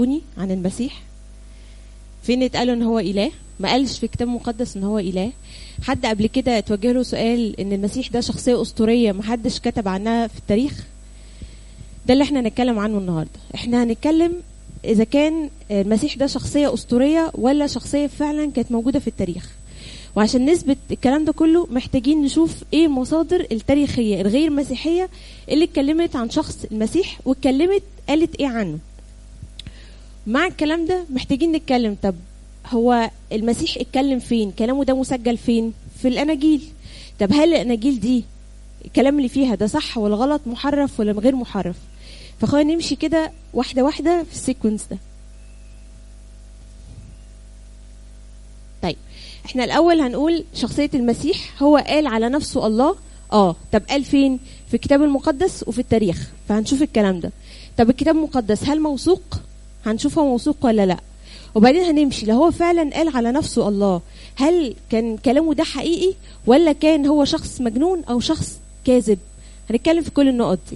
عن المسيح فين اتقالوا ان هو اله ما قالش في كتاب مقدس ان هو اله حد قبل كده اتوجه له سؤال ان المسيح ده شخصيه اسطوريه محدش كتب عنها في التاريخ ده اللي احنا هنتكلم عنه النهارده احنا هنتكلم اذا كان المسيح ده شخصيه اسطوريه ولا شخصيه فعلا كانت موجوده في التاريخ وعشان نثبت الكلام ده كله محتاجين نشوف ايه المصادر التاريخيه الغير مسيحيه اللي اتكلمت عن شخص المسيح واتكلمت قالت ايه عنه مع الكلام ده محتاجين نتكلم طب هو المسيح اتكلم فين كلامه ده مسجل فين في الاناجيل طب هل الاناجيل دي الكلام اللي فيها ده صح ولا غلط محرف ولا غير محرف فخلينا نمشي كده واحده واحده في السيكونس ده طيب احنا الاول هنقول شخصيه المسيح هو قال على نفسه الله اه طب قال فين في الكتاب المقدس وفي التاريخ فهنشوف الكلام ده طب الكتاب المقدس هل موثوق هنشوف هو موثوق ولا لا وبعدين هنمشي لو هو فعلا قال على نفسه الله هل كان كلامه ده حقيقي ولا كان هو شخص مجنون او شخص كاذب هنتكلم في كل النقط دي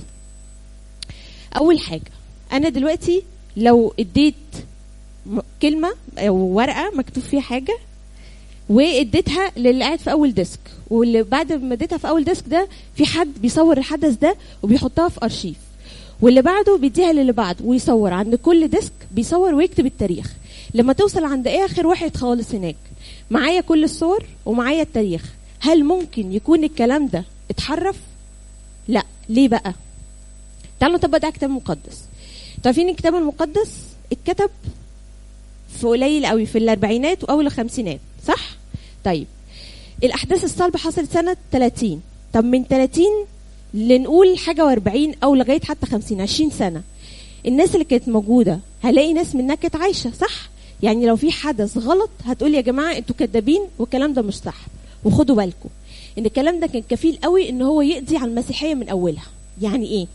اول حاجه انا دلوقتي لو اديت كلمه او ورقه مكتوب فيها حاجه واديتها للي قاعد في اول ديسك واللي بعد ما اديتها في اول ديسك ده في حد بيصور الحدث ده وبيحطها في ارشيف واللي بعده بيديها للي بعده ويصور عند كل ديسك بيصور ويكتب التاريخ لما توصل عند اخر واحد خالص هناك معايا كل الصور ومعايا التاريخ هل ممكن يكون الكلام ده اتحرف لا ليه بقى تعالوا نطبق ده كتاب مقدس تعرفين الكتاب المقدس اتكتب في قليل قوي في الاربعينات واول الخمسينات صح طيب الاحداث الصلبه حصلت سنه 30 طب من 30 لنقول حاجه و40 او لغايه حتى 50 20 سنه الناس اللي كانت موجوده هلاقي ناس منها كانت عايشه صح يعني لو في حدث غلط هتقول يا جماعه انتوا كدابين والكلام ده مش صح وخدوا بالكم ان الكلام ده كان كفيل قوي ان هو يقضي على المسيحيه من اولها يعني ايه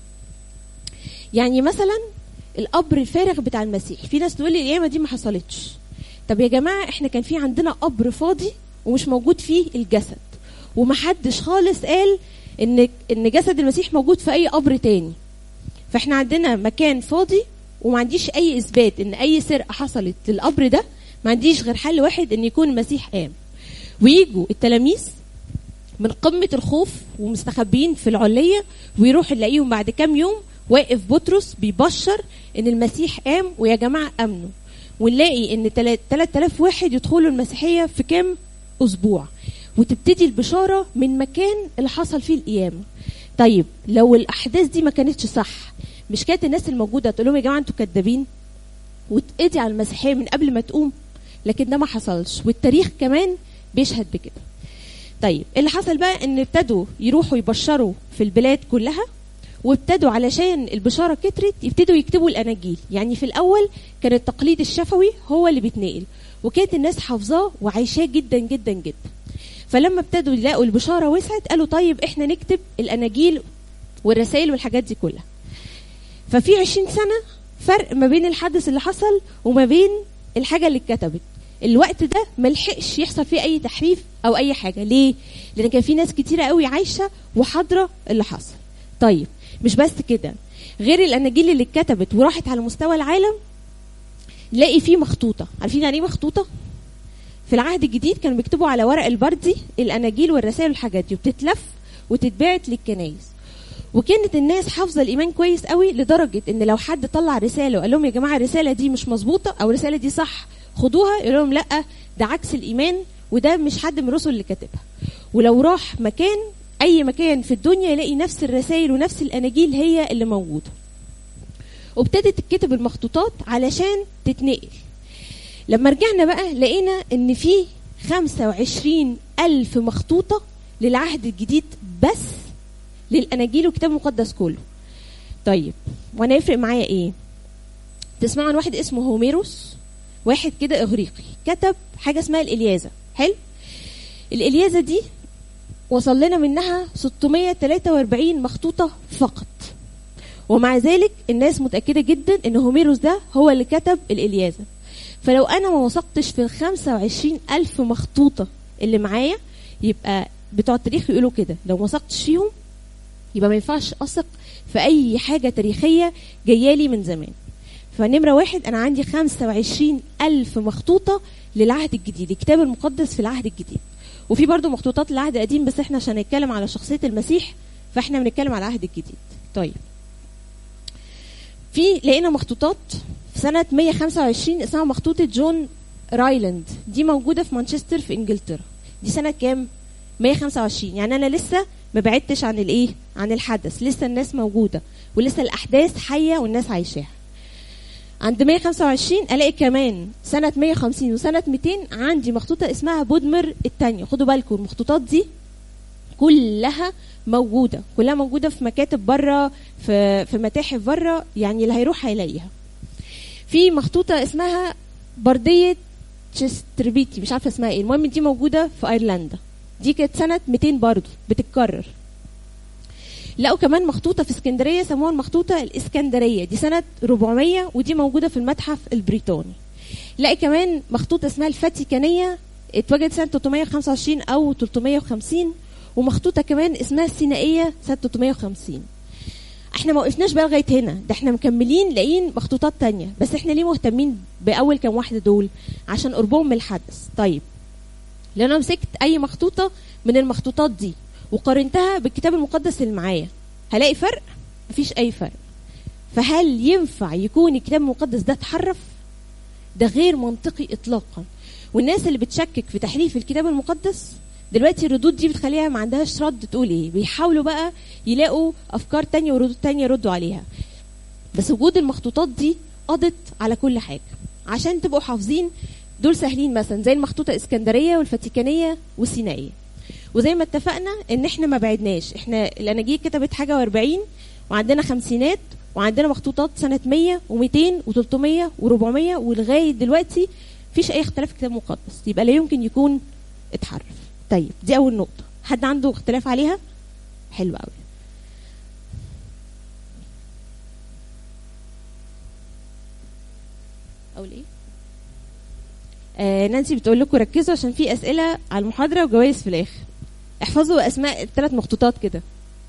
يعني مثلا القبر الفارغ بتاع المسيح في ناس تقول لي القيامه دي ما حصلتش طب يا جماعه احنا كان في عندنا قبر فاضي ومش موجود فيه الجسد ومحدش خالص قال ان ان جسد المسيح موجود في اي قبر تاني فاحنا عندنا مكان فاضي وما عنديش اي اثبات ان اي سرقه حصلت للقبر ده ما عنديش غير حل واحد ان يكون المسيح قام ويجوا التلاميذ من قمه الخوف ومستخبيين في العليه ويروح نلاقيهم بعد كام يوم واقف بطرس بيبشر ان المسيح قام ويا جماعه امنوا ونلاقي ان 3000 واحد يدخلوا المسيحيه في كام اسبوع وتبتدي البشاره من مكان اللي حصل فيه القيامه طيب لو الاحداث دي ما كانتش صح مش كانت الناس الموجوده تقول لهم يا جماعه انتوا كدابين وتقضي على المسيحيه من قبل ما تقوم لكن ده ما حصلش والتاريخ كمان بيشهد بكده طيب اللي حصل بقى ان ابتدوا يروحوا يبشروا في البلاد كلها وابتدوا علشان البشاره كترت يبتدوا يكتبوا الاناجيل يعني في الاول كان التقليد الشفوي هو اللي بيتنقل وكانت الناس حافظاه وعايشاه جدا جدا جدا فلما ابتدوا يلاقوا البشاره وسعت قالوا طيب احنا نكتب الاناجيل والرسائل والحاجات دي كلها ففي 20 سنه فرق ما بين الحدث اللي حصل وما بين الحاجه اللي اتكتبت الوقت ده ملحقش يحصل فيه اي تحريف او اي حاجه ليه لان كان في ناس كتيره قوي عايشه وحاضره اللي حصل طيب مش بس كده غير الاناجيل اللي اتكتبت وراحت على مستوى العالم نلاقي فيه مخطوطه عارفين يعني ايه مخطوطه في العهد الجديد كانوا بيكتبوا على ورق البردي الاناجيل والرسائل والحاجات دي وبتتلف وتتبعت للكنايس وكانت الناس حافظه الايمان كويس قوي لدرجه ان لو حد طلع رساله وقال لهم يا جماعه الرساله دي مش مظبوطه او الرساله دي صح خدوها يقول لهم لا ده عكس الايمان وده مش حد من الرسل اللي كاتبها ولو راح مكان اي مكان في الدنيا يلاقي نفس الرسائل ونفس الاناجيل هي اللي موجوده وابتدت تتكتب المخطوطات علشان تتنقل لما رجعنا بقى لقينا ان في 25 ألف مخطوطة للعهد الجديد بس للأناجيل والكتاب المقدس كله طيب وانا يفرق معايا ايه تسمعوا عن واحد اسمه هوميروس واحد كده اغريقي كتب حاجة اسمها الإلياذة حلو الإلياذة دي وصل لنا منها 643 مخطوطة فقط ومع ذلك الناس متأكدة جدا ان هوميروس ده هو اللي كتب الإلياذة فلو انا ما وثقتش في ال 25 الف مخطوطه اللي معايا يبقى بتوع التاريخ يقولوا كده لو ما وثقتش فيهم يبقى ما ينفعش اثق في اي حاجه تاريخيه جايه لي من زمان فنمرة واحد أنا عندي 25 ألف مخطوطة للعهد الجديد الكتاب المقدس في العهد الجديد وفي برضو مخطوطات للعهد القديم بس احنا عشان نتكلم على شخصية المسيح فاحنا بنتكلم على العهد الجديد طيب في لقينا مخطوطات في سنة 125 اسمها مخطوطة جون رايلاند دي موجودة في مانشستر في انجلترا دي سنة كام 125 يعني انا لسه ما بعدتش عن الايه عن الحدث لسه الناس موجودة ولسه الاحداث حية والناس عايشاها عند 125 الاقي كمان سنة 150 وسنة 200 عندي مخطوطة اسمها بودمر الثانية خدوا بالكم المخطوطات دي كلها موجودة كلها موجودة في مكاتب بره في في متاحف بره يعني اللي هيروح هيلاقيها في مخطوطة اسمها بردية تشستربيتي مش عارفة اسمها ايه المهم دي موجودة في ايرلندا دي كانت سنة 200 برضه بتتكرر لقوا كمان مخطوطة في اسكندرية سموها المخطوطة الاسكندرية دي سنة 400 ودي موجودة في المتحف البريطاني لقي كمان مخطوطة اسمها الفاتيكانية اتوجدت سنة 325 أو 350 ومخطوطة كمان اسمها السينائية سنة 350 احنا ما وقفناش بقى لغايه هنا ده احنا مكملين لاقيين مخطوطات تانية بس احنا ليه مهتمين باول كام واحده دول عشان قربهم من الحدث طيب لو انا مسكت اي مخطوطه من المخطوطات دي وقارنتها بالكتاب المقدس اللي معايا هلاقي فرق مفيش اي فرق فهل ينفع يكون الكتاب المقدس ده اتحرف ده غير منطقي اطلاقا والناس اللي بتشكك في تحريف الكتاب المقدس دلوقتي الردود دي بتخليها ما عندهاش رد تقول ايه بيحاولوا بقى يلاقوا افكار تانية وردود تانية يردوا عليها بس وجود المخطوطات دي قضت على كل حاجة عشان تبقوا حافظين دول سهلين مثلا زي المخطوطة الاسكندرية والفاتيكانية والسينائية وزي ما اتفقنا ان احنا ما بعدناش احنا الاناجيل كتبت حاجة و40 وعندنا خمسينات وعندنا مخطوطات سنة 100 و200 و300 و400 ولغاية دلوقتي مفيش اي اختلاف في الكتاب المقدس يبقى لا يمكن يكون اتحرف طيب دي اول نقطة حد عنده اختلاف عليها حلو قوي اقول ايه آه نانسي بتقول لكم ركزوا عشان في اسئله على المحاضره وجوائز في الاخر احفظوا اسماء الثلاث مخطوطات كده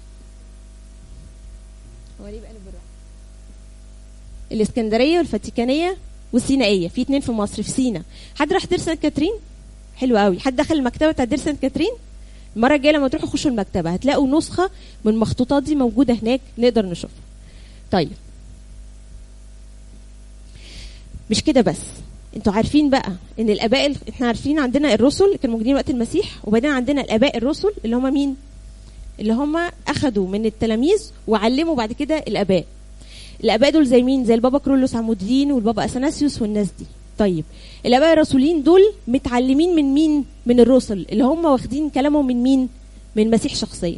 هو ليه بقلب بالراحه الاسكندريه والفاتيكانيه والسينائيه في اتنين في مصر في سينا حد راح دير سانت كاترين حلو قوي حد دخل المكتبه بتاعت دير سانت كاترين المره الجايه لما تروحوا خشوا المكتبه هتلاقوا نسخه من المخطوطات دي موجوده هناك نقدر نشوفها طيب مش كده بس انتوا عارفين بقى ان الاباء ال- احنا عارفين عندنا الرسل اللي كانوا موجودين وقت المسيح وبعدين عندنا الاباء الرسل اللي هم مين اللي هم اخذوا من التلاميذ وعلموا بعد كده الاباء الاباء دول زي مين زي البابا كرولوس عمود الدين والبابا اثناسيوس والناس دي طيب الاباء الرسولين دول متعلمين من مين من الرسل اللي هم واخدين كلامهم من مين من المسيح شخصيا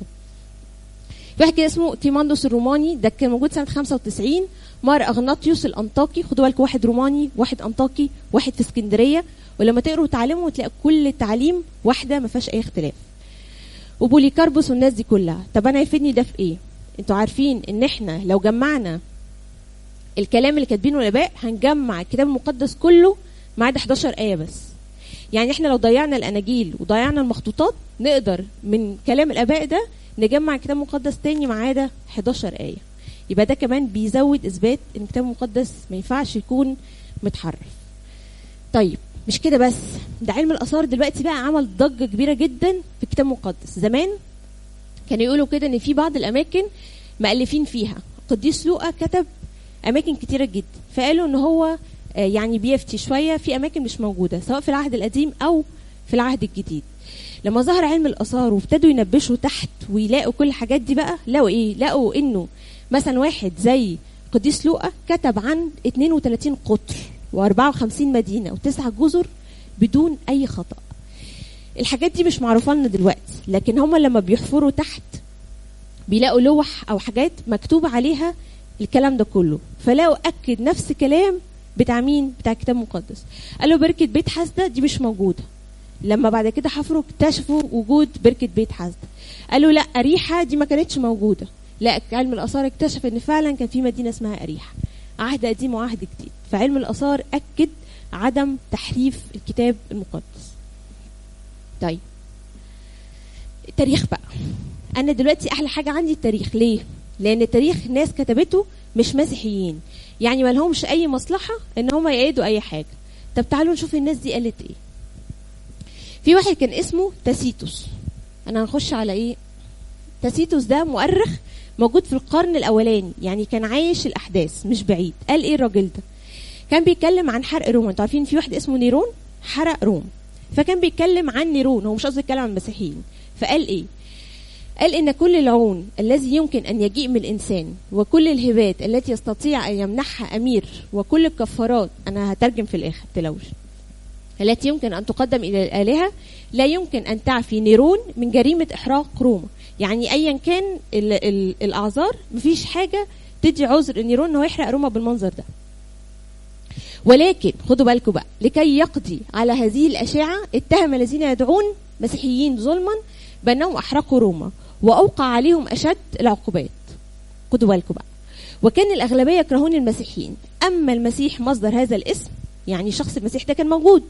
في واحد كده اسمه تيماندوس الروماني ده كان موجود سنه 95 مار اغناطيوس الانطاكي خدوا بالكم واحد روماني واحد انطاكي واحد في اسكندريه ولما تقروا تعليمهم تلاقوا كل التعليم واحده ما فيهاش اي اختلاف وبوليكاربوس والناس دي كلها طب انا يفيدني ده في ايه انتوا عارفين ان احنا لو جمعنا الكلام اللي كاتبينه الاباء هنجمع الكتاب المقدس كله ما عدا 11 ايه بس يعني احنا لو ضيعنا الاناجيل وضيعنا المخطوطات نقدر من كلام الاباء ده نجمع الكتاب المقدس تاني ما عدا 11 ايه يبقى ده كمان بيزود اثبات ان الكتاب المقدس ما ينفعش يكون متحرف طيب مش كده بس ده علم الاثار دلوقتي بقى عمل ضجه كبيره جدا في الكتاب المقدس زمان كانوا يقولوا كده ان في بعض الاماكن مؤلفين فيها قديس لوقا كتب اماكن كتيره جدا فقالوا ان هو آه، يعني بيفتي شويه في اماكن مش موجوده سواء في العهد القديم او في العهد الجديد لما ظهر علم الاثار وابتدوا ينبشوا تحت ويلاقوا كل الحاجات دي بقى لقوا ايه لقوا انه مثلا واحد زي قديس لوقا كتب عن 32 قطر و54 مدينه وتسع جزر بدون اي خطا الحاجات دي مش معروفه لنا دلوقتي لكن هم لما بيحفروا تحت بيلاقوا لوح او حاجات مكتوب عليها الكلام ده كله فلاقوا اكد نفس كلام بتاع مين بتاع الكتاب المقدس قالوا بركه بيت حسده دي مش موجوده لما بعد كده حفروا اكتشفوا وجود بركه بيت حسده قالوا لا اريحه دي ما كانتش موجوده لا علم الاثار اكتشف ان فعلا كان في مدينه اسمها اريحه عهد قديم وعهد جديد فعلم الاثار اكد عدم تحريف الكتاب المقدس طيب التاريخ بقى انا دلوقتي احلى حاجه عندي التاريخ ليه لان التاريخ ناس كتبته مش مسيحيين يعني ما لهمش اي مصلحه ان هم يأيدوا اي حاجه طب تعالوا نشوف الناس دي قالت ايه في واحد كان اسمه تاسيتوس انا هنخش على ايه تاسيتوس ده مؤرخ موجود في القرن الاولاني يعني كان عايش الاحداث مش بعيد قال ايه الراجل ده كان بيتكلم عن حرق روما انتوا عارفين في واحد اسمه نيرون حرق روم فكان بيتكلم عن نيرون هو مش قصدي يتكلم عن المسيحيين فقال ايه قال إن كل العون الذي يمكن أن يجيء من الإنسان وكل الهبات التي يستطيع أن يمنحها أمير وكل الكفارات أنا هترجم في الآخر تلوش التي يمكن أن تقدم إلى الآلهة لا يمكن أن تعفي نيرون من جريمة إحراق روما يعني أيا كان ال ال الأعذار مفيش حاجة تدي عذر نيرون أنه يحرق روما بالمنظر ده ولكن خدوا بالكم بقى لكي يقضي على هذه الأشعة اتهم الذين يدعون مسيحيين ظلما بأنهم أحرقوا روما وأوقع عليهم أشد العقوبات خدوا بالكم بقى وكان الأغلبية يكرهون المسيحيين أما المسيح مصدر هذا الاسم يعني شخص المسيح ده كان موجود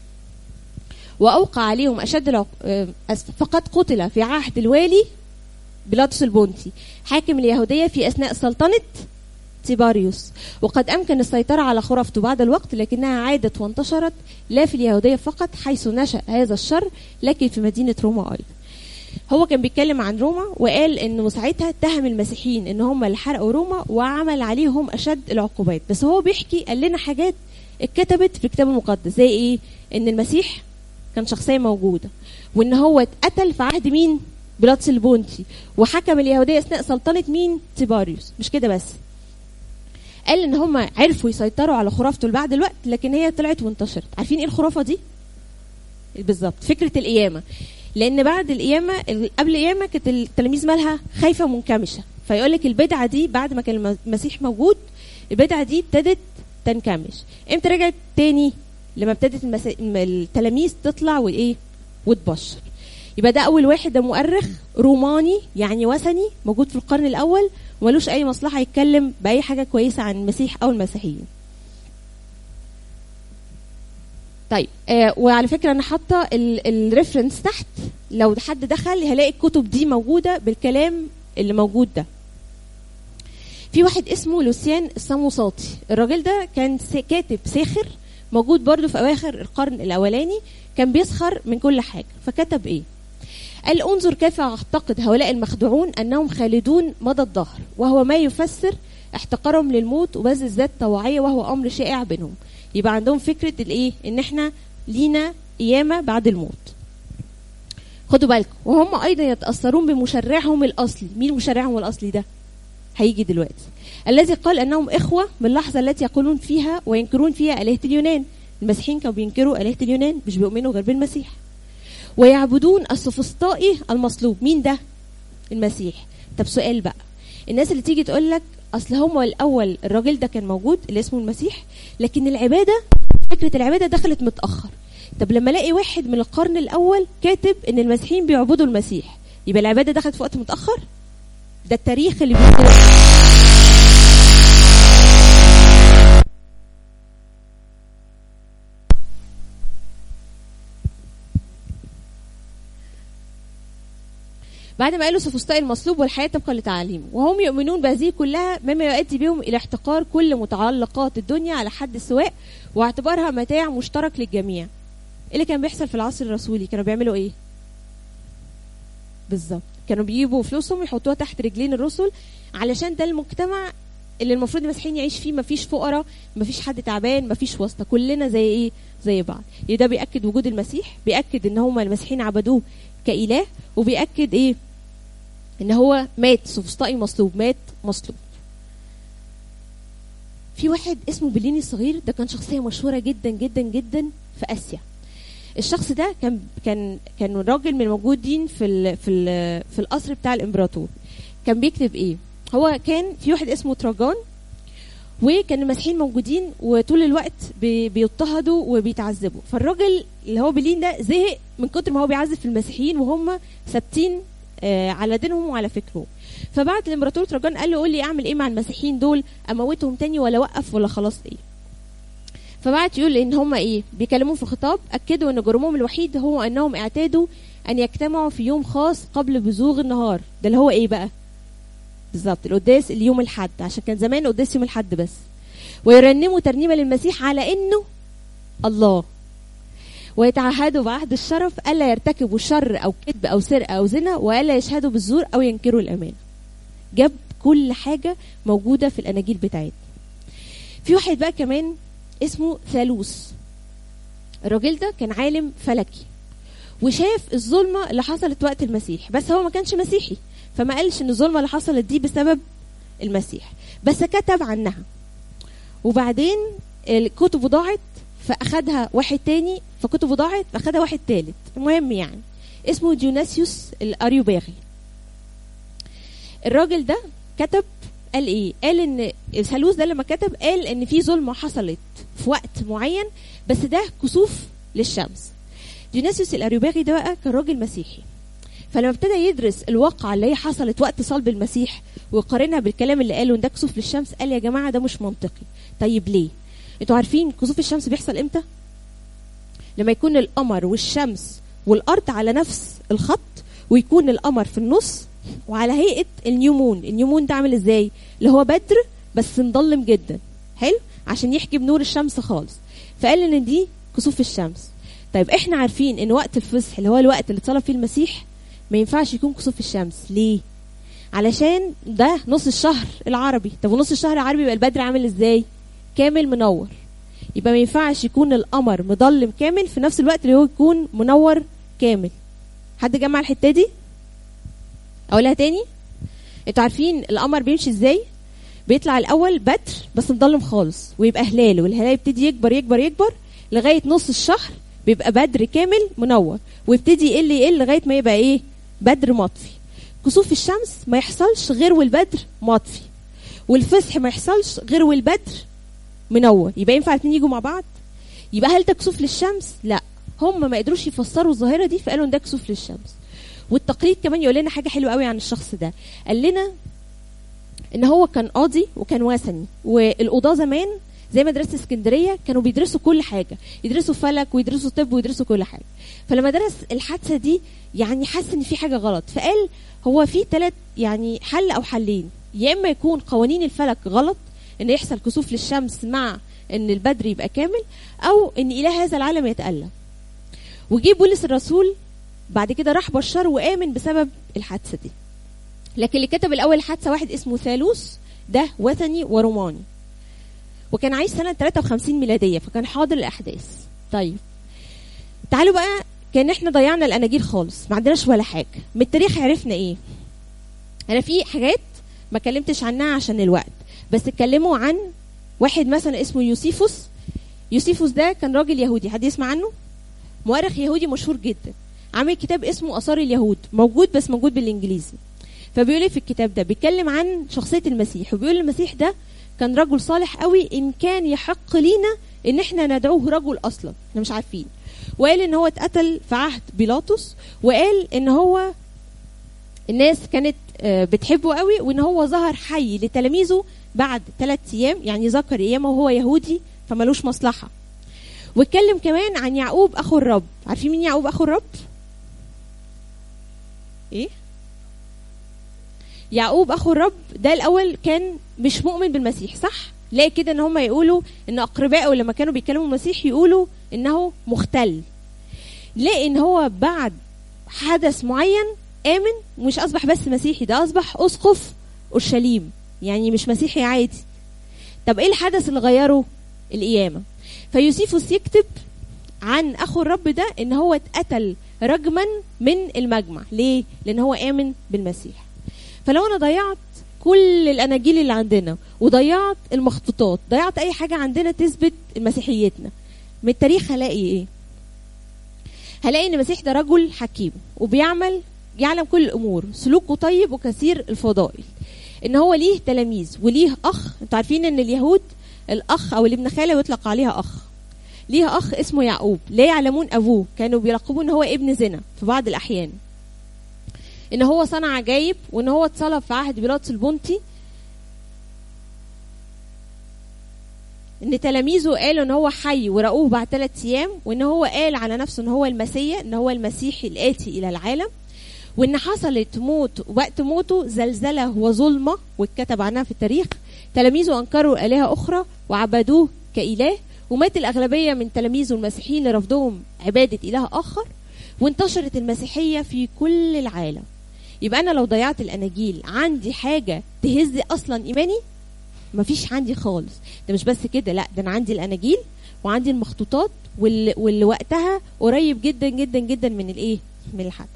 وأوقع عليهم أشد العق... فقد قتل في عهد الوالي بيلاطس البونتي حاكم اليهودية في أثناء سلطنة تيباريوس وقد أمكن السيطرة على خرافته بعد الوقت لكنها عادت وانتشرت لا في اليهودية فقط حيث نشأ هذا الشر لكن في مدينة روما أيضا هو كان بيتكلم عن روما وقال انه ساعتها اتهم المسيحيين ان هم اللي حرقوا روما وعمل عليهم اشد العقوبات بس هو بيحكي قال لنا حاجات اتكتبت في الكتاب المقدس زي ايه ان المسيح كان شخصيه موجوده وان هو اتقتل في عهد مين بيلاطس البونتي وحكم اليهوديه اثناء سلطنه مين تيباريوس مش كده بس قال ان هم عرفوا يسيطروا على خرافته بعد الوقت لكن هي طلعت وانتشرت عارفين ايه الخرافه دي بالظبط فكره القيامه لان بعد القيامه قبل القيامه كانت التلاميذ مالها خايفه منكمشه فيقول لك البدعه دي بعد ما كان المسيح موجود البدعه دي ابتدت تنكمش امتى رجعت تاني لما ابتدت المس... التلاميذ تطلع وايه وتبشر يبقى ده اول واحد ده مؤرخ روماني يعني وثني موجود في القرن الاول وملوش اي مصلحه يتكلم باي حاجه كويسه عن المسيح او المسيحيين طيب آه وعلى فكره انا حاطه الريفرنس تحت لو حد دخل هيلاقي الكتب دي موجوده بالكلام اللي موجود ده في واحد اسمه لوسيان السموساطي الراجل ده كان كاتب ساخر موجود برضه في اواخر القرن الاولاني كان بيسخر من كل حاجه فكتب ايه قال انظر كيف يعتقد هؤلاء المخدوعون انهم خالدون مدى الظهر وهو ما يفسر احتقارهم للموت وبذل الذات طوعيه وهو امر شائع بينهم يبقى عندهم فكره الايه ان احنا لينا قيامه بعد الموت خدوا بالكم وهم ايضا يتاثرون بمشرعهم الاصلي مين مشرعهم الاصلي ده هيجي دلوقتي الذي قال انهم اخوه من اللحظه التي يقولون فيها وينكرون فيها الهه اليونان المسيحيين كانوا بينكروا الهه اليونان مش بيؤمنوا غير بالمسيح ويعبدون السفسطائي المصلوب مين ده المسيح طب سؤال بقى الناس اللي تيجي تقول لك اصل هم الاول الراجل ده كان موجود اللي اسمه المسيح لكن العباده فكره العباده دخلت متاخر طب لما الاقي واحد من القرن الاول كاتب ان المسيحيين بيعبدوا المسيح يبقى العباده دخلت في وقت متاخر ده التاريخ اللي بيقول بعد ما قالوا سفسطائي المصلوب والحياة تبقى لتعاليمه وهم يؤمنون بهذه كلها مما يؤدي بهم إلى احتقار كل متعلقات الدنيا على حد السواء واعتبارها متاع مشترك للجميع إيه اللي كان بيحصل في العصر الرسولي كانوا بيعملوا إيه بالظبط كانوا بيجيبوا فلوسهم يحطوها تحت رجلين الرسل علشان ده المجتمع اللي المفروض المسيحيين يعيش فيه مفيش فقراء مفيش حد تعبان مفيش واسطه كلنا زي ايه زي بعض يعني ده بياكد وجود المسيح بياكد ان هم المسيحيين عبدوه كاله وبياكد ايه ان هو مات سفسطائي مصلوب مات مصلوب في واحد اسمه بليني الصغير ده كان شخصيه مشهوره جدا جدا جدا في اسيا الشخص ده كان كان كان راجل من الموجودين في ال في ال في القصر بتاع الامبراطور كان بيكتب ايه هو كان في واحد اسمه تراجان وكان المسيحيين موجودين وطول الوقت بي بيضطهدوا وبيتعذبوا فالراجل اللي هو بلين ده زهق من كتر ما هو بيعذب في المسيحيين وهم ثابتين آه على دينهم وعلى فكرهم فبعت الامبراطور تراجان قال له قول لي اعمل ايه مع المسيحيين دول اموتهم تاني ولا اوقف ولا خلاص ايه فبعت يقول ان هم ايه بيكلمون في خطاب اكدوا ان جرمهم الوحيد هو انهم اعتادوا ان يجتمعوا في يوم خاص قبل بزوغ النهار ده اللي هو ايه بقى بالظبط القداس اليوم الحد عشان كان زمان قداس يوم الحد بس ويرنموا ترنيمه للمسيح على انه الله ويتعهدوا بعهد الشرف الا يرتكبوا شر او كذب او سرقه او زنا والا يشهدوا بالزور او ينكروا الامانه جاب كل حاجه موجوده في الاناجيل بتاعتنا في واحد بقى كمان اسمه ثالوث الراجل ده كان عالم فلكي وشاف الظلمه اللي حصلت وقت المسيح بس هو ما كانش مسيحي فما قالش ان الظلمه اللي حصلت دي بسبب المسيح بس كتب عنها وبعدين كتبه ضاعت فاخدها واحد تاني فكتبه ضاعت فاخدها واحد تالت المهم يعني اسمه ديوناسيوس الاريوباغي الراجل ده كتب قال ايه قال ان الثالوث ده لما كتب قال ان في ظلمه حصلت في وقت معين بس ده كسوف للشمس ديوناسيوس الاريوباغي ده بقى كان راجل مسيحي فلما ابتدى يدرس الواقعة اللي هي حصلت وقت صلب المسيح ويقارنها بالكلام اللي قاله ان ده كسوف للشمس قال يا جماعة ده مش منطقي طيب ليه انتوا عارفين كسوف الشمس بيحصل امتى لما يكون القمر والشمس والارض على نفس الخط ويكون القمر في النص وعلى هيئه النيومون النيومون ده عامل ازاي اللي هو بدر بس مضلم جدا حلو عشان يحجب نور الشمس خالص فقال ان دي كسوف الشمس طيب احنا عارفين ان وقت الفصح اللي هو الوقت اللي اتصلب فيه المسيح ما ينفعش يكون كسوف الشمس ليه علشان ده نص الشهر العربي طب ونص الشهر العربي يبقى البدر عامل ازاي كامل منور يبقى ما ينفعش يكون القمر مضلم كامل في نفس الوقت اللي هو يكون منور كامل حد جمع الحته دي اقولها تاني انتوا عارفين القمر بيمشي ازاي بيطلع الاول بدر بس مضلم خالص ويبقى هلال والهلال يبتدي يكبر يكبر يكبر لغايه نص الشهر بيبقى بدر كامل منور ويبتدي يقل يقل لغايه ما يبقى ايه بدر مطفي كسوف الشمس ما يحصلش غير والبدر مطفي والفصح ما يحصلش غير والبدر منور يبقى ينفع الاثنين يجوا مع بعض يبقى هل ده كسوف للشمس لا هم ما قدروش يفسروا الظاهره دي فقالوا ان ده كسوف للشمس والتقليد كمان يقول لنا حاجه حلوه قوي عن الشخص ده قال لنا ان هو كان قاضي وكان وثني والقضاه زمان زي مدرسه اسكندريه كانوا بيدرسوا كل حاجه يدرسوا فلك ويدرسوا طب ويدرسوا كل حاجه فلما درس الحادثه دي يعني حس ان في حاجه غلط فقال هو في ثلاث يعني حل او حلين يا اما يكون قوانين الفلك غلط ان يحصل كسوف للشمس مع ان البدر يبقى كامل او ان اله هذا العالم يتالم وجي بولس الرسول بعد كده راح بشر وامن بسبب الحادثه دي لكن اللي كتب الاول الحادثه واحد اسمه ثالوث ده وثني وروماني وكان عايش سنه 53 ميلاديه فكان حاضر الاحداث طيب تعالوا بقى كان احنا ضيعنا الاناجيل خالص ما عندناش ولا حاجه من التاريخ عرفنا ايه انا في حاجات ما كلمتش عنها عشان الوقت بس اتكلموا عن واحد مثلا اسمه يوسيفوس يوسيفوس ده كان راجل يهودي حد يسمع عنه مؤرخ يهودي مشهور جدا عامل كتاب اسمه اثار اليهود موجود بس موجود بالانجليزي فبيقول ايه في الكتاب ده بيتكلم عن شخصيه المسيح وبيقول المسيح ده كان رجل صالح قوي ان كان يحق لينا ان احنا ندعوه رجل اصلا احنا مش عارفين وقال ان هو اتقتل في عهد بيلاطس وقال ان هو الناس كانت بتحبه قوي وان هو ظهر حي لتلاميذه بعد ثلاث ايام يعني ذكر ايامه وهو يهودي فمالوش مصلحه واتكلم كمان عن يعقوب اخو الرب عارفين مين يعقوب اخو الرب ايه يعقوب اخو الرب ده الاول كان مش مؤمن بالمسيح صح لا كده ان هم يقولوا ان اقربائه لما كانوا بيتكلموا المسيح يقولوا انه مختل ليه ان هو بعد حدث معين امن مش اصبح بس مسيحي ده اصبح اسقف اورشليم يعني مش مسيحي عادي طب ايه الحدث اللي غيره القيامه فيوسيفوس يكتب عن اخو الرب ده ان هو اتقتل رجما من المجمع ليه لان هو امن بالمسيح فلو انا ضيعت كل الاناجيل اللي عندنا وضيعت المخطوطات ضيعت اي حاجه عندنا تثبت مسيحيتنا من التاريخ هلاقي ايه هلاقي ان المسيح ده رجل حكيم وبيعمل يعلم كل الامور سلوكه طيب وكثير الفضائل ان هو ليه تلاميذ وليه اخ انتوا عارفين ان اليهود الاخ او الابن خاله يطلق عليها اخ ليها اخ اسمه يعقوب لا يعلمون ابوه كانوا بيلقبوه ان هو ابن زنا في بعض الاحيان ان هو صنع عجايب وان هو اتصلب في عهد بيلاطس البنطي ان تلاميذه قالوا ان هو حي ورأوه بعد ثلاث ايام وان هو قال على نفسه ان هو المسيا ان هو المسيحي الاتي الى العالم وان حصلت موت وقت موته زلزله وظلمه واتكتب عنها في التاريخ تلاميذه انكروا الهه اخرى وعبدوه كاله ومات الاغلبيه من تلاميذه المسيحيين لرفضهم عباده اله اخر وانتشرت المسيحيه في كل العالم يبقى انا لو ضيعت الاناجيل عندي حاجه تهز اصلا ايماني مفيش عندي خالص ده مش بس كده لا ده انا عندي الاناجيل وعندي المخطوطات واللي, واللي وقتها قريب جدا جدا جدا من الايه من الحدث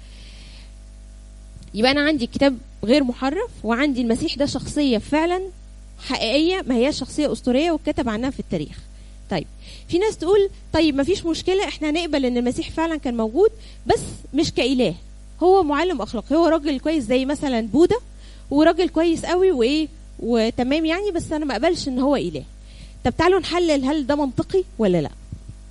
يبقى انا عندي كتاب غير محرف وعندي المسيح ده شخصيه فعلا حقيقيه ما هي شخصيه اسطوريه واتكتب عنها في التاريخ طيب في ناس تقول طيب ما فيش مشكله احنا هنقبل ان المسيح فعلا كان موجود بس مش كاله هو معلم اخلاقي هو راجل كويس زي مثلا بوذا وراجل كويس قوي وايه وتمام يعني بس انا ما اقبلش ان هو اله طب تعالوا نحلل هل ده منطقي ولا لا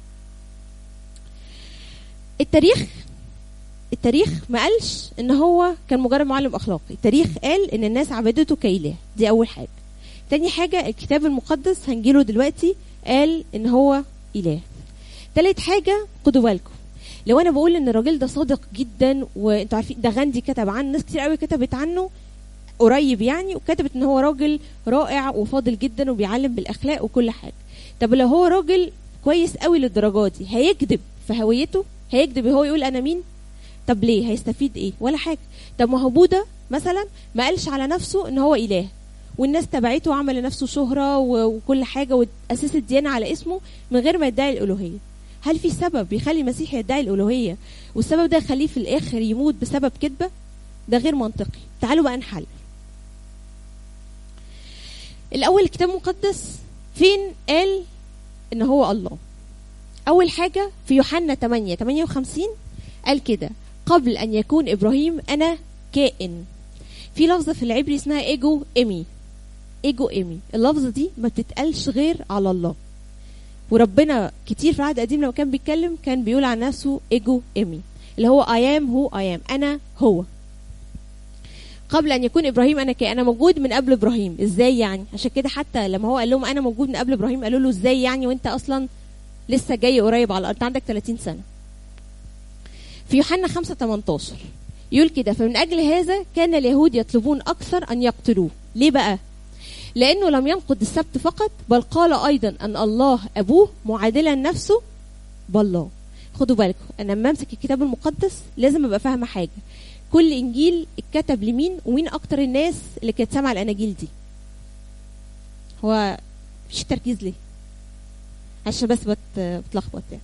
التاريخ التاريخ ما قالش ان هو كان مجرد معلم اخلاقي التاريخ قال ان الناس عبدته كاله دي اول حاجه تاني حاجه الكتاب المقدس هنجيله دلوقتي قال ان هو اله تالت حاجه خدوا بالكم لو انا بقول ان الراجل ده صادق جدا وانتوا عارفين ده غاندي كتب عنه ناس كتير قوي كتبت عنه قريب يعني وكتبت ان هو راجل رائع وفاضل جدا وبيعلم بالاخلاق وكل حاجه طب لو هو راجل كويس قوي للدرجات دي هيكذب في هويته هيكذب هو يقول انا مين طب ليه هيستفيد ايه ولا حاجه طب ما هو بوذا مثلا ما قالش على نفسه ان هو اله والناس تبعته وعمل لنفسه شهرة وكل حاجة وأسس الديانة على اسمه من غير ما يدعي الألوهية هل في سبب يخلي المسيح يدعي الألوهية والسبب ده يخليه في الآخر يموت بسبب كذبة ده غير منطقي تعالوا بقى نحل الأول الكتاب المقدس فين قال إن هو الله أول حاجة في يوحنا 8 58 قال كده قبل أن يكون إبراهيم أنا كائن في لفظة في العبري اسمها إيجو إيمي إيجو إيمي اللفظة دي ما بتتقالش غير على الله وربنا كتير في العهد القديم لما كان بيتكلم كان بيقول عن نفسه إيجو إيمي اللي هو I am who I am أنا هو قبل ان يكون ابراهيم انا كي انا موجود من قبل ابراهيم ازاي يعني عشان كده حتى لما هو قال لهم انا موجود من قبل ابراهيم قالوا له ازاي يعني وانت اصلا لسه جاي قريب على الارض عندك 30 سنه في يوحنا 5 18 يقول كده فمن اجل هذا كان اليهود يطلبون اكثر ان يقتلوه ليه بقى لانه لم ينقض السبت فقط بل قال ايضا ان الله ابوه معادلا نفسه بالله خدوا بالكم انا لما امسك الكتاب المقدس لازم ابقى فاهمه حاجه كل انجيل اتكتب لمين ومين اكتر الناس اللي كانت سامعه الاناجيل دي هو مفيش تركيز ليه عشان بس بت... بتلخبط يعني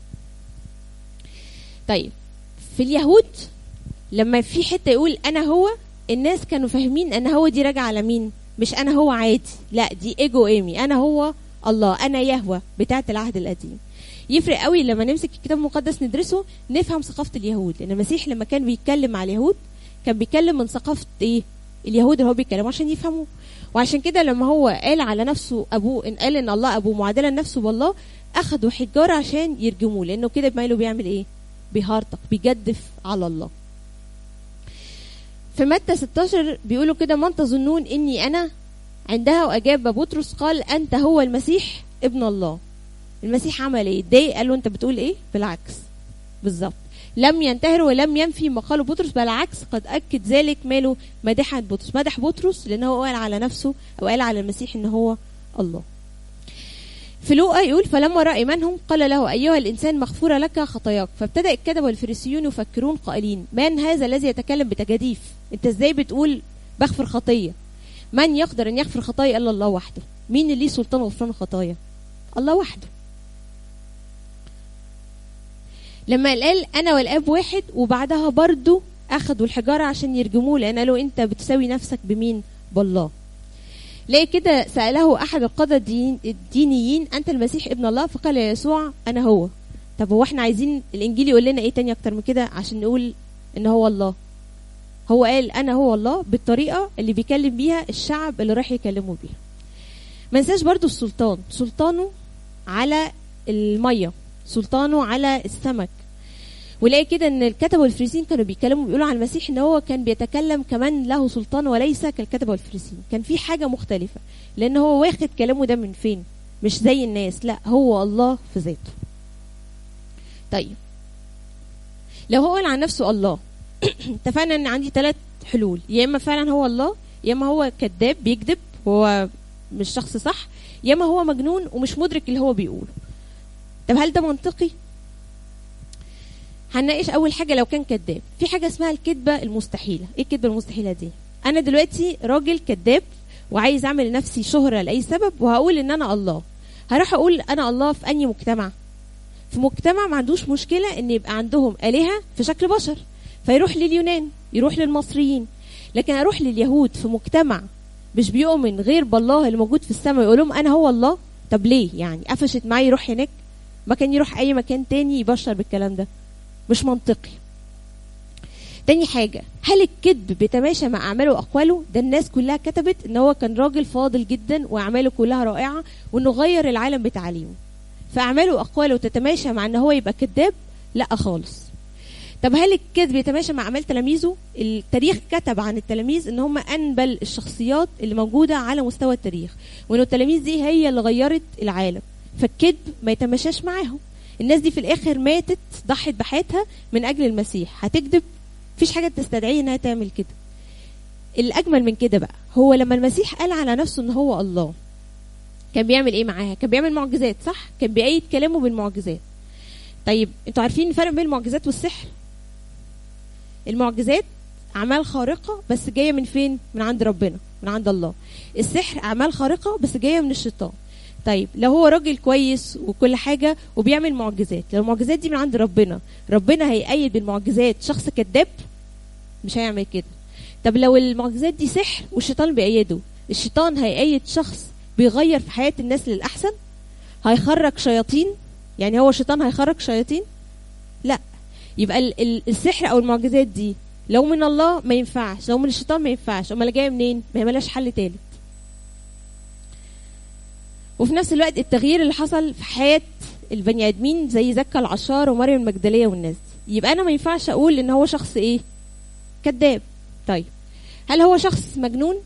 طيب في اليهود لما في حته يقول انا هو الناس كانوا فاهمين ان هو دي راجعه على مين مش انا هو عادي لا دي ايجو ايمي انا هو الله انا يهوى بتاعه العهد القديم يفرق قوي لما نمسك الكتاب المقدس ندرسه نفهم ثقافه اليهود لان المسيح لما كان بيتكلم مع اليهود كان بيتكلم من ثقافه ايه اليهود اللي هو بيتكلموا عشان يفهموا وعشان كده لما هو قال على نفسه ابوه ان قال ان الله ابوه معادلا نفسه بالله اخدوا حجاره عشان يرجموه لانه كده بمايله بيعمل ايه بيهارطق بيجدف على الله في متى 16 بيقولوا كده من تظنون اني انا عندها واجاب بطرس قال انت هو المسيح ابن الله المسيح عمل ايه اتضايق قال له انت بتقول ايه بالعكس بالظبط لم ينتهر ولم ينفي ما قاله بطرس بالعكس قد اكد ذلك ماله مدحه بطرس مدح بطرس لان هو قال على نفسه او قال على المسيح ان هو الله في لوقا يقول فلما راى منهم قال له ايها الانسان مغفوره لك خطاياك فابتدا الكذب والفريسيون يفكرون قائلين من هذا الذي يتكلم بتجاديف انت ازاي بتقول بغفر خطيه من يقدر ان يغفر خطايا الا الله وحده مين اللي ليه سلطان غفران الخطايا الله وحده لما قال انا والاب واحد وبعدها برضو اخدوا الحجاره عشان يرجموه لان قالوا انت بتساوي نفسك بمين بالله ليه كده سأله أحد القادة الدين الدينيين أنت المسيح ابن الله فقال يسوع أنا هو طب هو احنا عايزين الإنجيل يقول لنا إيه تاني أكتر من كده عشان نقول إن هو الله هو قال أنا هو الله بالطريقة اللي بيكلم بيها الشعب اللي راح يكلموا بيها ما ننساش برضو السلطان سلطانه على المية سلطانه على السمك ولاقي كده ان الكتبه والفريسين كانوا بيتكلموا بيقولوا عن المسيح ان هو كان بيتكلم كمان له سلطان وليس كالكتبه والفريسين كان في حاجه مختلفه لان هو واخد كلامه ده من فين مش زي الناس لا هو الله في ذاته طيب لو هو قال عن نفسه الله اتفقنا ان عندي ثلاث حلول يا اما فعلا هو الله يا اما هو كذاب بيكذب هو مش شخص صح يا اما هو مجنون ومش مدرك اللي هو بيقوله طب هل ده منطقي هنناقش اول حاجه لو كان كذاب في حاجه اسمها الكذبه المستحيله ايه الكذبه المستحيله دي انا دلوقتي راجل كذاب وعايز اعمل لنفسي شهره لاي سبب وهقول ان انا الله هروح اقول انا الله في انهي مجتمع في مجتمع ما عندوش مشكله ان يبقى عندهم الهه في شكل بشر فيروح لليونان يروح للمصريين لكن اروح لليهود في مجتمع مش بيؤمن غير بالله اللي موجود في السماء ويقول لهم انا هو الله طب ليه يعني قفشت معاه يروح هناك ما كان يروح اي مكان تاني يبشر بالكلام ده مش منطقي تاني حاجة هل الكذب بيتماشى مع أعماله وأقواله؟ ده الناس كلها كتبت إن هو كان راجل فاضل جدا وأعماله كلها رائعة وإنه غير العالم بتعليمه. فأعماله وأقواله تتماشى مع إن هو يبقى كذاب؟ لأ خالص. طب هل الكذب يتماشى مع أعمال تلاميذه؟ التاريخ كتب عن التلاميذ إن هم أنبل الشخصيات اللي موجودة على مستوى التاريخ، وإنه التلاميذ دي هي اللي غيرت العالم. فالكذب ما يتماشاش معاهم. الناس دي في الآخر ماتت ضحت بحياتها من أجل المسيح، هتكذب مفيش حاجه تستدعي انها تعمل كده الاجمل من كده بقى هو لما المسيح قال على نفسه ان هو الله كان بيعمل ايه معاها كان بيعمل معجزات صح كان بيأيد كلامه بالمعجزات طيب انتوا عارفين الفرق بين المعجزات والسحر المعجزات اعمال خارقه بس جايه من فين من عند ربنا من عند الله السحر اعمال خارقه بس جايه من الشيطان طيب لو هو راجل كويس وكل حاجه وبيعمل معجزات لو المعجزات دي من عند ربنا ربنا هيأيد بالمعجزات شخص كذاب مش هيعمل كده طب لو المعجزات دي سحر والشيطان بيأيده الشيطان هيأيد شخص بيغير في حياة الناس للأحسن هيخرج شياطين يعني هو الشيطان هيخرج شياطين لا يبقى ال- ال- السحر او المعجزات دي لو من الله ما ينفعش لو من الشيطان ما ينفعش امال جايه منين ما هي ملهاش حل تالت وفي نفس الوقت التغيير اللي حصل في حياه البني ادمين زي زكا العشار ومريم المجدليه والناس دي يبقى انا ما ينفعش اقول ان هو شخص ايه كذاب طيب هل هو شخص مجنون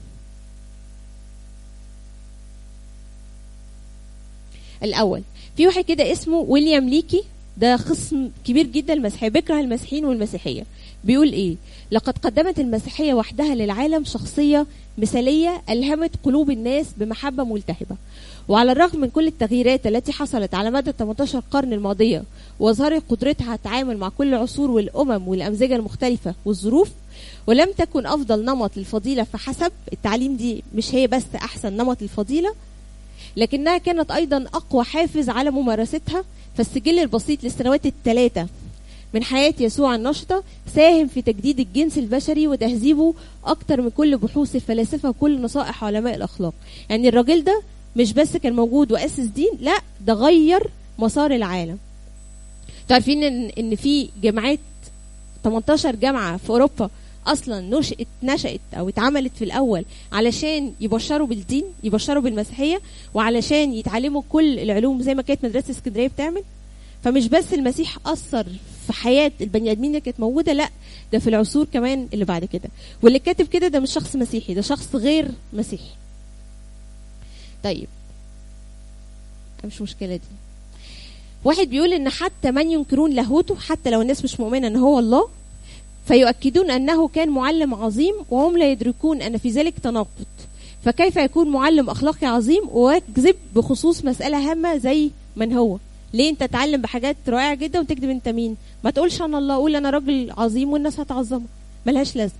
الاول في واحد كده اسمه ويليام ليكي ده خصم كبير جدا المسيحيه بيكره المسيحيين والمسيحيه بيقول ايه لقد قدمت المسيحيه وحدها للعالم شخصيه مثاليه الهمت قلوب الناس بمحبه ملتهبه وعلى الرغم من كل التغييرات التي حصلت على مدى 18 قرن الماضيه وظهرت قدرتها على التعامل مع كل العصور والامم والامزجه المختلفه والظروف ولم تكن افضل نمط للفضيله فحسب التعليم دي مش هي بس احسن نمط للفضيله لكنها كانت ايضا اقوى حافز على ممارستها فالسجل البسيط للسنوات الثلاثه من حياة يسوع النشطة ساهم في تجديد الجنس البشري وتهذيبه أكتر من كل بحوث الفلاسفة وكل نصائح علماء الأخلاق يعني الراجل ده مش بس كان موجود وأسس دين لا ده غير مسار العالم تعرفين إن, إن في جامعات 18 جامعة في أوروبا اصلا نشأت نشأت او اتعملت في الاول علشان يبشروا بالدين يبشروا بالمسيحيه وعلشان يتعلموا كل العلوم زي ما كانت مدرسه اسكندريه بتعمل فمش بس المسيح اثر في حياه البني ادمين اللي كانت موجوده لا ده في العصور كمان اللي بعد كده واللي كاتب كده ده مش شخص مسيحي ده شخص غير مسيحي طيب مش مشكله دي واحد بيقول ان حتى من ينكرون لاهوته حتى لو الناس مش مؤمنه ان هو الله فيؤكدون انه كان معلم عظيم وهم لا يدركون ان في ذلك تناقض فكيف يكون معلم اخلاقي عظيم ويكذب بخصوص مساله هامه زي من هو ليه انت تتعلم بحاجات رائعه جدا وتكذب انت مين ما تقولش انا الله قول انا راجل عظيم والناس هتعظمه ملهاش لازمه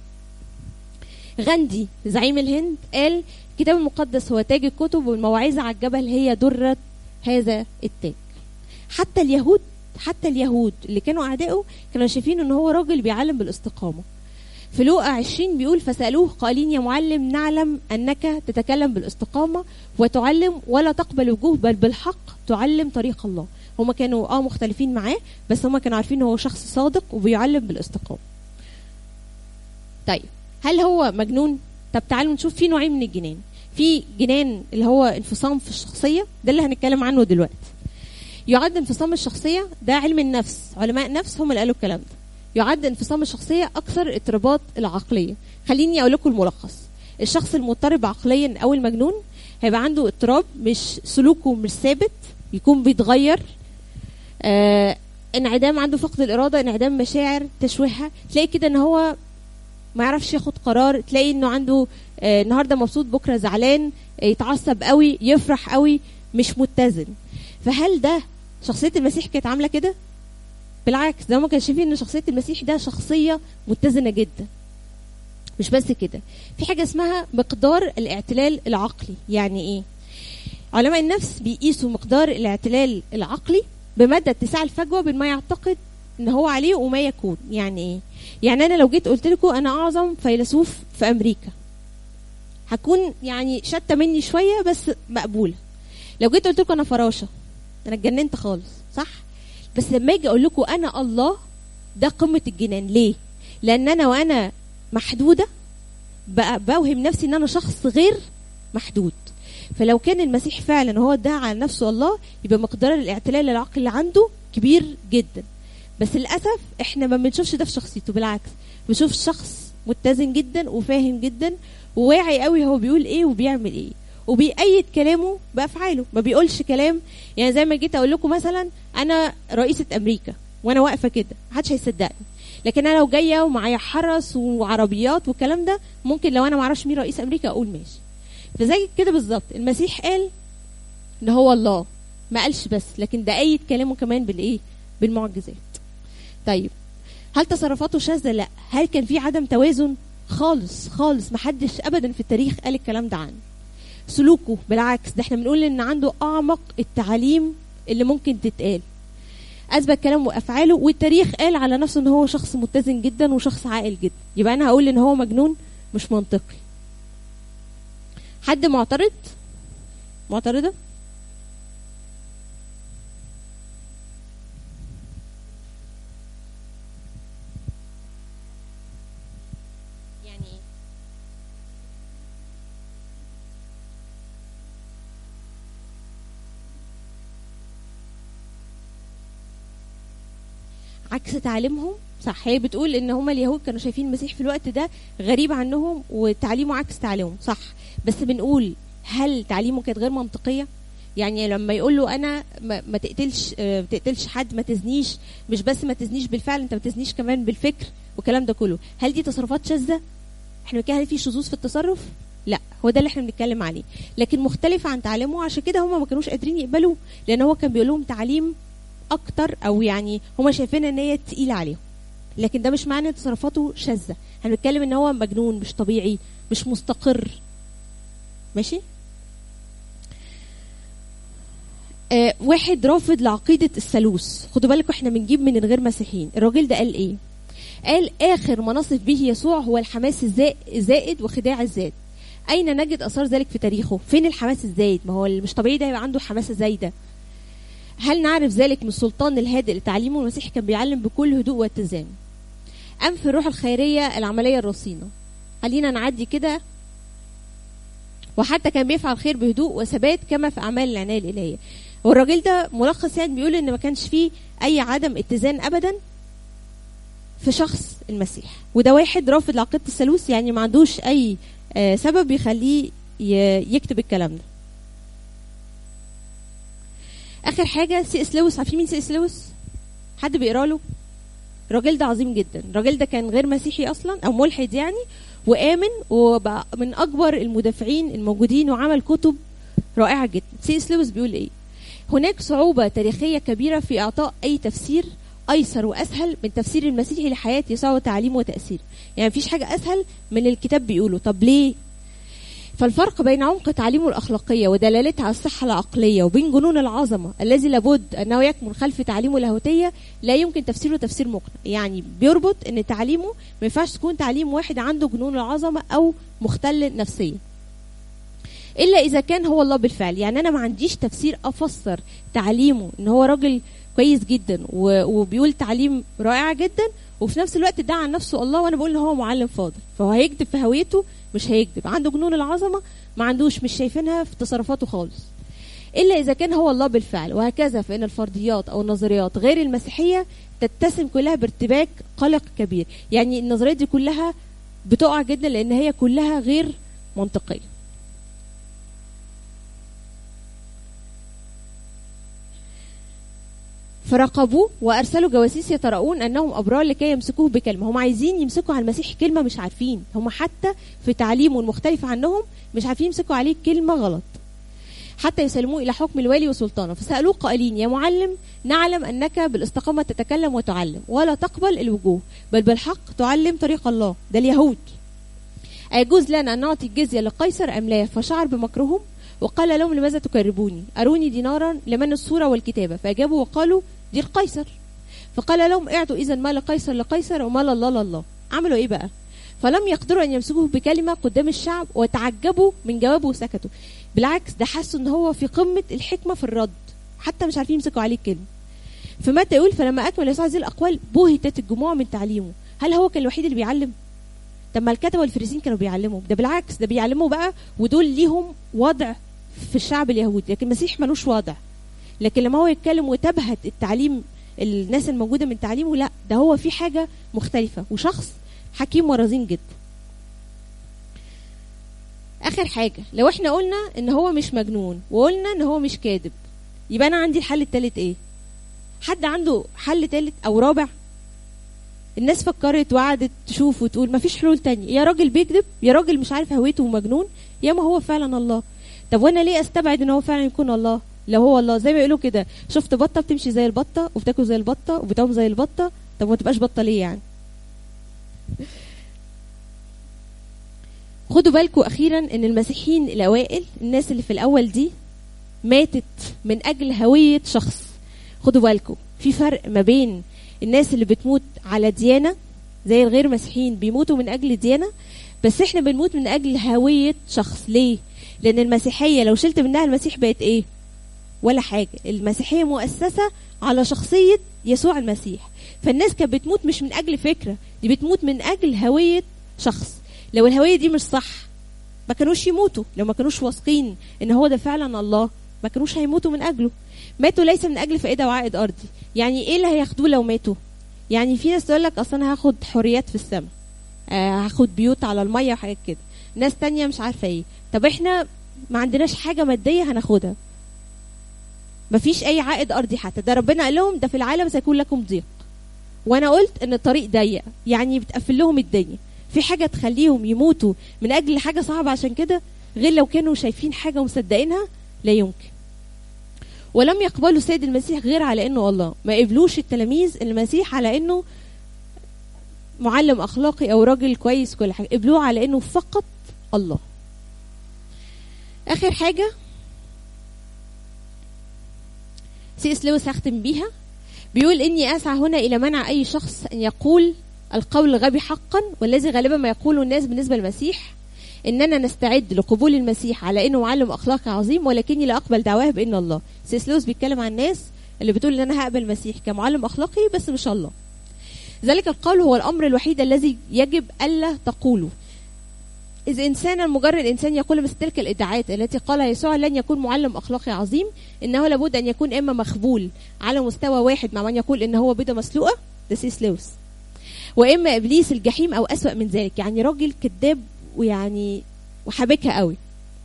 غاندي زعيم الهند قال الكتاب المقدس هو تاج الكتب والمواعظ على الجبل هي درة هذا التاج حتى اليهود حتى اليهود اللي كانوا اعدائه كانوا شايفين ان هو راجل بيعلم بالاستقامه في لوقا 20 بيقول فسالوه قائلين يا معلم نعلم انك تتكلم بالاستقامه وتعلم ولا تقبل وجوه بل بالحق تعلم طريق الله هما كانوا اه مختلفين معاه بس هما كانوا عارفين ان هو شخص صادق وبيعلم بالاستقامه طيب هل هو مجنون طب تعالوا نشوف في نوعين من الجنان في جنان اللي هو انفصام في الشخصيه ده اللي هنتكلم عنه دلوقتي يعد انفصام الشخصيه ده علم النفس علماء النفس هم اللي قالوا الكلام ده يعد انفصام الشخصيه اكثر اضطرابات العقليه خليني اقول لكم الملخص الشخص المضطرب عقليا او المجنون هيبقى عنده اضطراب مش سلوكه مش ثابت يكون بيتغير آه انعدام عنده فقد الاراده انعدام مشاعر تشويهها تلاقي كده ان هو ما يعرفش ياخد قرار تلاقي انه عنده آه النهارده مبسوط بكره زعلان آه يتعصب قوي يفرح قوي مش متزن فهل ده شخصيه المسيح كانت عامله كده بالعكس ده هم كانوا شايفين ان شخصيه المسيح ده شخصيه متزنه جدا مش بس كده في حاجه اسمها مقدار الاعتلال العقلي يعني ايه علماء النفس بيقيسوا مقدار الاعتلال العقلي بمدى اتساع الفجوه بين ما يعتقد ان هو عليه وما يكون يعني ايه يعني انا لو جيت قلت لكم انا اعظم فيلسوف في امريكا هكون يعني شتى مني شويه بس مقبوله لو جيت قلت لكم انا فراشه انا اتجننت خالص صح بس لما اجي اقول لكم انا الله ده قمه الجنان ليه لان انا وانا محدوده بقى بوهم نفسي ان انا شخص غير محدود فلو كان المسيح فعلا هو ادعى على نفسه الله يبقى مقدار الاعتلال العقلي اللي عنده كبير جدا بس للاسف احنا ما بنشوفش ده في شخصيته بالعكس بنشوف شخص متزن جدا وفاهم جدا وواعي قوي هو بيقول ايه وبيعمل ايه وبيأيد كلامه بافعاله ما بيقولش كلام يعني زي ما جيت اقول لكم مثلا انا رئيسه امريكا وانا واقفه كده محدش هيصدقني لكن انا لو جايه ومعايا حرس وعربيات والكلام ده ممكن لو انا ما اعرفش مين رئيس امريكا اقول ماشي فزي كده بالظبط المسيح قال ان هو الله ما قالش بس لكن ده ايد كلامه كمان بالايه بالمعجزات طيب هل تصرفاته شاذه لا هل كان في عدم توازن خالص خالص محدش ابدا في التاريخ قال الكلام ده عنه سلوكه بالعكس ده احنا بنقول ان عنده اعمق التعاليم اللي ممكن تتقال اثبت كلامه وافعاله والتاريخ قال على نفسه ان هو شخص متزن جدا وشخص عاقل جدا يبقى انا هقول ان هو مجنون مش منطقي حد معترض معترضه يعني ايه عكس تعليمهم صح هي بتقول ان هم اليهود كانوا شايفين المسيح في الوقت ده غريب عنهم وتعليمه عكس تعليمهم صح بس بنقول هل تعليمه كانت غير منطقيه يعني لما يقول له انا ما, ما تقتلش آه، ما تقتلش حد ما تزنيش مش بس ما تزنيش بالفعل انت ما تزنيش كمان بالفكر والكلام ده كله هل دي تصرفات شاذه احنا بنتكلم هل في شذوذ في التصرف لا هو ده اللي احنا بنتكلم عليه لكن مختلف عن تعليمه عشان كده هم ما كانوش قادرين يقبلوه لان هو كان بيقول لهم تعليم اكتر او يعني هم شايفين ان هي تقيله عليهم لكن ده مش معنى ان تصرفاته شاذه احنا بنتكلم ان هو مجنون مش طبيعي مش مستقر ماشي آه واحد رافض لعقيدة الثالوث خدوا بالكم احنا بنجيب من غير مسيحيين الراجل ده قال ايه قال اخر ما نصف به يسوع هو الحماس الزا- الزائد وخداع الذات اين نجد اثار ذلك في تاريخه فين الحماس الزايد ما هو اللي مش طبيعي ده يبقى عنده حماسه زايده هل نعرف ذلك من السلطان الهادئ لتعليمه المسيح كان بيعلم بكل هدوء واتزان ام في الروح الخيريه العمليه الرصينه خلينا نعدي كده وحتى كان بيفعل خير بهدوء وثبات كما في اعمال العنايه الالهيه والراجل ده ملخص يعني بيقول ان ما كانش فيه اي عدم اتزان ابدا في شخص المسيح وده واحد رافض لعقيده الثالوث يعني ما عندوش اي آه، سبب يخليه ي- يكتب الكلام ده اخر حاجه سي اس لويس عارفين مين سي اس لويس حد بيقرا له الراجل ده عظيم جدا الراجل ده كان غير مسيحي اصلا او ملحد يعني وامن وبقى من اكبر المدافعين الموجودين وعمل كتب رائعه جدا سي اس لويس بيقول ايه هناك صعوبه تاريخيه كبيره في اعطاء اي تفسير ايسر واسهل من تفسير المسيحي لحياه يسوع وتعليمه وتاثيره يعني مفيش حاجه اسهل من الكتاب بيقوله طب ليه فالفرق بين عمق تعليمه الأخلاقية ودلالتها على الصحة العقلية وبين جنون العظمة الذي لابد أنه يكمن خلف تعليمه اللاهوتية لا يمكن تفسيره تفسير مقنع يعني بيربط أن تعليمه ما ينفعش تكون تعليم واحد عنده جنون العظمة أو مختل نفسيا إلا إذا كان هو الله بالفعل يعني أنا ما عنديش تفسير أفسر تعليمه أن هو راجل كويس جدا و- وبيقول تعليم رائع جدا وفي نفس الوقت ادعى عن نفسه الله وانا بقول ان هو معلم فاضل فهو هيكذب في هويته مش هيكذب عنده جنون العظمه ما عندوش مش شايفينها في تصرفاته خالص الا اذا كان هو الله بالفعل وهكذا فان الفرضيات او النظريات غير المسيحيه تتسم كلها بارتباك قلق كبير يعني النظريات دي كلها بتقع جدا لان هي كلها غير منطقيه فراقبوه وارسلوا جواسيس يتراءون انهم ابرار لكي يمسكوه بكلمه هم عايزين يمسكوا على المسيح كلمه مش عارفين هم حتى في تعليمه المختلف عنهم مش عارفين يمسكوا عليه كلمه غلط حتى يسلموه الى حكم الوالي وسلطانه فسالوه قائلين يا معلم نعلم انك بالاستقامه تتكلم وتعلم ولا تقبل الوجوه بل بالحق تعلم طريق الله ده اليهود أيجوز لنا أن نعطي الجزية لقيصر أم لا فشعر بمكرهم وقال لهم لماذا تكربوني أروني دينارا لمن الصورة والكتابة فأجابوا وقالوا دي القيصر فقال لهم اعطوا إذا ما لقيصر لقيصر وما لله لله عملوا إيه بقى فلم يقدروا أن يمسكوه بكلمة قدام الشعب وتعجبوا من جوابه وسكتوا بالعكس ده حسوا أن هو في قمة الحكمة في الرد حتى مش عارفين يمسكوا عليه الكلمة فمتى يقول فلما أكمل يسوع هذه الأقوال بهتت الجموع من تعليمه هل هو كان الوحيد اللي بيعلم طب ما الكتبه والفريسين كانوا بيعلموا ده بالعكس ده بيعلموا بقى ودول ليهم وضع في الشعب اليهودي لكن المسيح ملوش وضع لكن لما هو يتكلم وتبهت التعليم الناس الموجوده من تعليمه لا ده هو في حاجه مختلفه وشخص حكيم ورزين جدا اخر حاجه لو احنا قلنا ان هو مش مجنون وقلنا ان هو مش كاذب يبقى انا عندي الحل التالت ايه حد عنده حل تالت او رابع الناس فكرت وقعدت تشوف وتقول مفيش حلول تانية يا راجل بيكذب يا راجل مش عارف هويته ومجنون يا ما هو فعلا الله طب وانا ليه استبعد ان هو فعلا يكون الله لو هو الله زي ما يقولوا كده شفت بطه بتمشي زي البطه وبتاكل زي البطه وبتقوم زي البطه طب ما تبقاش بطه ليه يعني خدوا بالكم اخيرا ان المسيحيين الاوائل الناس اللي في الاول دي ماتت من اجل هويه شخص خدوا بالكم في فرق ما بين الناس اللي بتموت على ديانه زي الغير مسيحيين بيموتوا من اجل ديانه بس احنا بنموت من اجل هويه شخص ليه لان المسيحيه لو شلت منها المسيح بقت ايه ولا حاجه المسيحيه مؤسسه على شخصيه يسوع المسيح فالناس كانت بتموت مش من اجل فكره دي بتموت من اجل هويه شخص لو الهويه دي مش صح ما كانوش يموتوا لو ما كانوش واثقين ان هو ده فعلا الله ما كانوش هيموتوا من اجله ماتوا ليس من اجل فائده وعائد ارضي يعني ايه اللي هياخدوه لو ماتوا يعني في ناس تقول لك اصلا انا هاخد حريات في السماء آه هاخد بيوت على الميه وحاجات كده ناس تانية مش عارفه ايه طب احنا ما عندناش حاجه ماديه هناخدها مفيش اي عائد ارضي حتى ده ربنا قال لهم ده في العالم سيكون لكم ضيق وانا قلت ان الطريق ضيق يعني بتقفل لهم الدنيا في حاجه تخليهم يموتوا من اجل حاجه صعبه عشان كده غير لو كانوا شايفين حاجه ومصدقينها لا يمكن ولم يقبلوا السيد المسيح غير على انه الله ما قبلوش التلاميذ المسيح على انه معلم اخلاقي او راجل كويس كل حاجه قبلوه على انه فقط الله اخر حاجه سي اس لويس هختم بيها بيقول اني اسعى هنا الى منع اي شخص ان يقول القول الغبي حقا والذي غالبا ما يقوله الناس بالنسبه للمسيح اننا نستعد لقبول المسيح على انه معلم اخلاقي عظيم ولكني لا اقبل دعواه بان الله سيس لويس بيتكلم عن الناس اللي بتقول ان انا هقبل المسيح كمعلم اخلاقي بس مش الله ذلك القول هو الامر الوحيد الذي يجب الا تقوله إذ إنسانا مجرد إنسان يقول مثل تلك الإدعاءات التي قالها يسوع لن يكون معلم أخلاقي عظيم إنه لابد أن يكون إما مخبول على مستوى واحد مع من يقول إن هو بيضة مسلوقة ده سيس لويس وإما إبليس الجحيم أو أسوأ من ذلك يعني راجل كذاب ويعني وحابكها قوي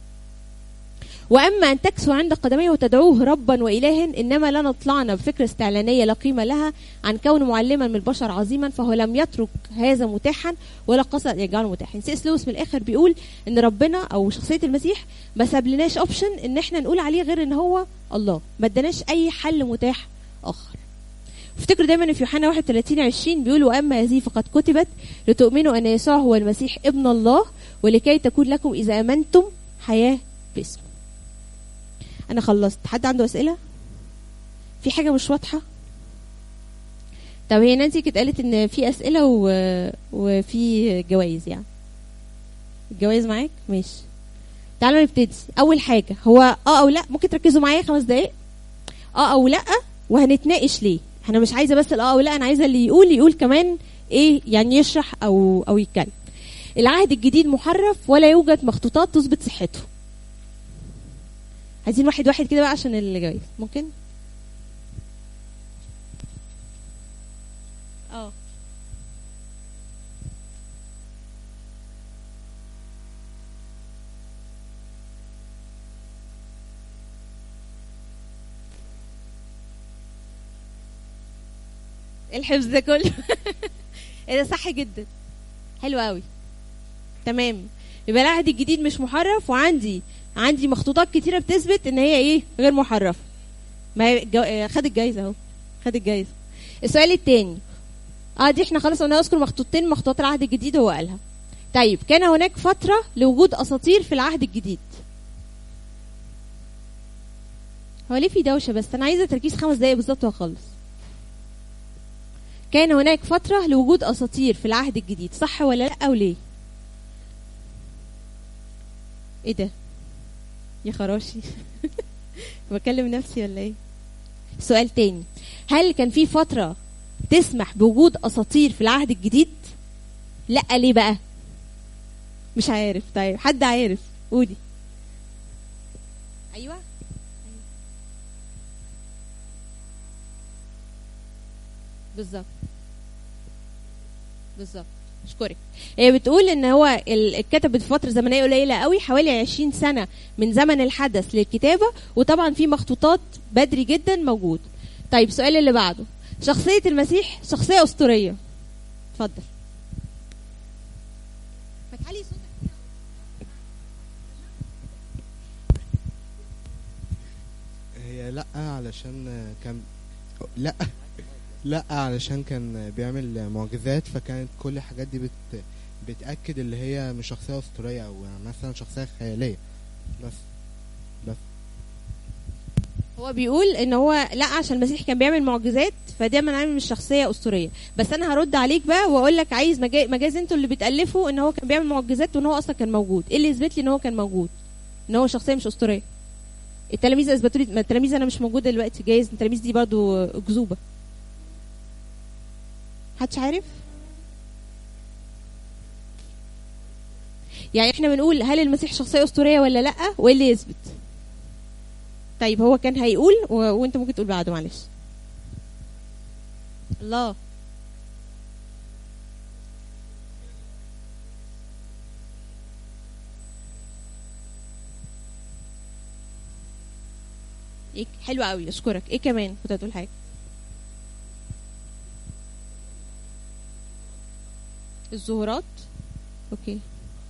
واما ان تكسو عند قدميه وتدعوه ربا والها انما لنا طلعنا بفكره استعلانيه لا قيمه لها عن كونه معلما من البشر عظيما فهو لم يترك هذا متاحا ولا قصد ان يجعله متاحا سيس لويس من الاخر بيقول ان ربنا او شخصيه المسيح ما سابلناش اوبشن ان احنا نقول عليه غير ان هو الله ما اداناش اي حل متاح اخر افتكروا دايما في يوحنا 31 20 بيقول واما هذه فقد كتبت لتؤمنوا ان يسوع هو المسيح ابن الله ولكي تكون لكم اذا امنتم حياه باسمه انا خلصت حد عنده اسئله في حاجه مش واضحه طب هي نانسي كانت قالت ان في اسئله و... وفي جوائز يعني الجوائز معاك ماشي تعالوا نبتدي اول حاجه هو اه او لا ممكن تركزوا معايا خمس دقايق اه او لا وهنتناقش ليه انا مش عايزه بس الاه او لا انا عايزه اللي يقول يقول كمان ايه يعني يشرح او او يتكلم العهد الجديد محرف ولا يوجد مخطوطات تثبت صحته عايزين واحد واحد كده بقى عشان اللي جاي ممكن اه الحفظ ده كله ايه ده صح جدا حلو قوي تمام يبقى العهد الجديد مش محرف وعندي عندي مخطوطات كتيره بتثبت ان هي ايه غير محرفه ما هي جو... آه، خد الجايزه اهو خد الجايزه السؤال التاني اه دي احنا خلاص قلنا اذكر مخطوطتين من مخطوطات العهد الجديد هو قالها طيب كان هناك فتره لوجود اساطير في العهد الجديد هو ليه في دوشه بس انا عايزه تركيز خمس دقايق بالظبط وهخلص كان هناك فتره لوجود اساطير في العهد الجديد صح ولا لا وليه ايه ده يا خراشي بكلم نفسي ولا ايه سؤال تاني هل كان في فتره تسمح بوجود اساطير في العهد الجديد لا ليه بقى مش عارف طيب حد عارف قولي ايوه بالظبط بالظبط اشكرك هي بتقول ان هو ال- اتكتبت في فتره زمنيه قليله قوي حوالي 20 سنه من زمن الحدث للكتابه وطبعا في مخطوطات بدري جدا موجود طيب السؤال اللي بعده شخصيه المسيح شخصيه اسطوريه اتفضل ما تعلي صوتك هي لا علشان كان لا لا علشان كان بيعمل معجزات فكانت كل الحاجات دي بت بتأكد اللي هي مش شخصية أسطورية أو مثلا شخصية خيالية بس بس هو بيقول ان هو لا عشان المسيح كان بيعمل معجزات فده من عامل مش شخصيه اسطوريه بس انا هرد عليك بقى واقول لك عايز مجا- مجاز انتوا اللي بتالفوا ان هو كان بيعمل معجزات وان هو اصلا كان موجود ايه اللي يثبت لي ان هو كان موجود ان هو شخصيه مش اسطوريه التلاميذ اثبتوا لي ما التلاميذ انا مش موجوده دلوقتي جايز التلاميذ دي برضو اكذوبه محدش عارف يعني احنا بنقول هل المسيح شخصيه اسطوريه ولا لا وايه اللي يثبت طيب هو كان هيقول و... وانت ممكن تقول بعده معلش الله ايه حلو قوي اشكرك ايه كمان كنت هتقول حاجه الظهورات اوكي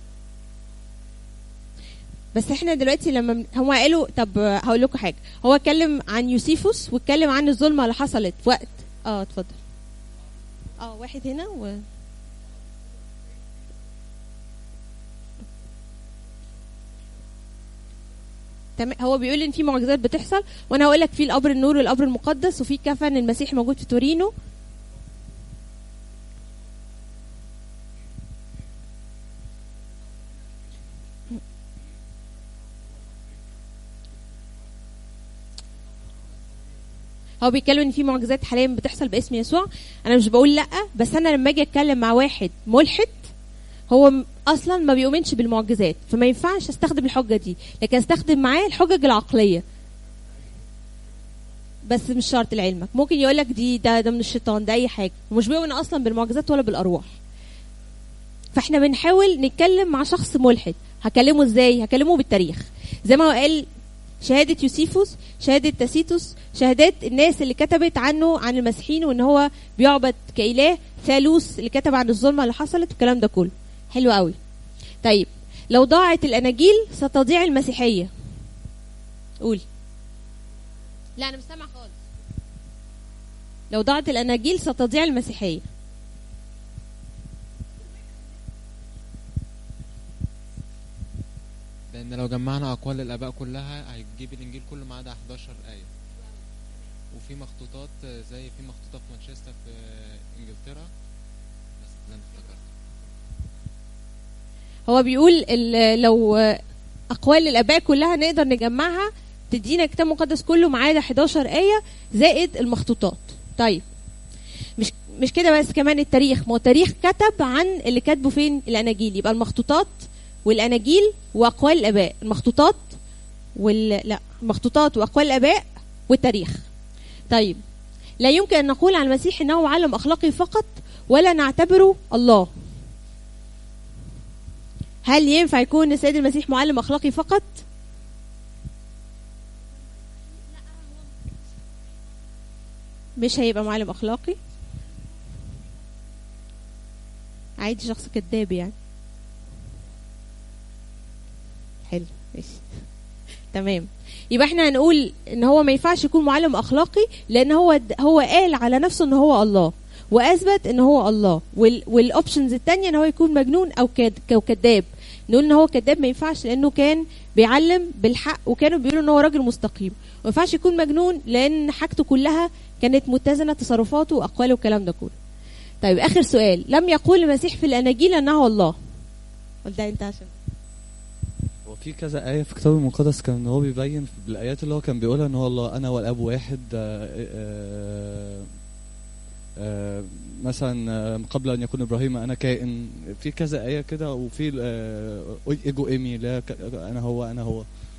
بس احنا دلوقتي لما من- هم قالوا طب هقول لكم حاجه هو اتكلم عن يوسيفوس واتكلم عن الظلمه اللي حصلت في وقت اه اتفضل اه واحد هنا و تمام هو بيقول ان في معجزات بتحصل وانا هقول لك في القبر النور والقبر المقدس وفي كفن المسيح موجود في تورينو هو بيتكلم ان في معجزات حاليا بتحصل باسم يسوع انا مش بقول لا بس انا لما اجي اتكلم مع واحد ملحد هو م- اصلا ما بيؤمنش بالمعجزات فما ينفعش استخدم الحجه دي لكن استخدم معاه الحجج العقليه بس مش شرط لعلمك ممكن يقول لك دي ده ده من الشيطان ده اي حاجه ومش بيؤمن اصلا بالمعجزات ولا بالارواح فاحنا بنحاول نتكلم مع شخص ملحد هكلمه ازاي هكلمه بالتاريخ زي ما هو قال شهادة يوسيفوس شهادة تاسيتوس شهادات الناس اللي كتبت عنه عن المسيحيين وان هو بيعبد كإله ثالوث اللي كتب عن الظلمة اللي حصلت والكلام ده كله حلو قوي طيب لو ضاعت الأناجيل ستضيع المسيحية قول لا أنا مش سامع خالص لو ضاعت الأناجيل ستضيع المسيحية لان لو جمعنا اقوال الاباء كلها هيجيب الانجيل كله ما عدا 11 ايه وفي مخطوطات آه، زي في مخطوطه في مانشستر في آه، انجلترا بس اللي انا افتكرت هو بيقول ال- لو اقوال الاباء كلها نقدر نجمعها تدينا الكتاب المقدس كله ما عدا 11 ايه زائد المخطوطات طيب مش مش كده بس كمان التاريخ ما هو التاريخ كتب عن اللي كاتبه فين الاناجيل يبقى المخطوطات والاناجيل واقوال الاباء المخطوطات وال لا المخطوطات واقوال الاباء والتاريخ طيب لا يمكن ان نقول عن المسيح انه معلم اخلاقي فقط ولا نعتبره الله هل ينفع يكون السيد المسيح معلم اخلاقي فقط مش هيبقى معلم اخلاقي عادي شخص كذاب يعني حلو ماشي تمام يبقى احنا هنقول ان هو ما ينفعش يكون معلم اخلاقي لان هو هو قال على نفسه ان هو الله واثبت ان هو الله وال والاوبشنز التانية ان هو يكون مجنون او كاد او كذاب نقول ان هو كذاب ما ينفعش لانه كان بيعلم بالحق وكانوا بيقولوا ان هو راجل مستقيم ما ينفعش يكون مجنون لان حاجته كلها كانت متزنه تصرفاته واقواله والكلام ده كله طيب اخر سؤال لم يقول المسيح في الاناجيل انه الله قول ده انت عشان هو في كذا آية في الكتاب المقدس كان هو بيبين في الآيات اللي هو كان بيقولها إن هو الله أنا والأب واحد آه، آه، آه، مثلا آه، قبل أن يكون إبراهيم أنا كائن في كذا آية كده وفي آه، إيجو إيمي لا ك- أنا هو أنا هو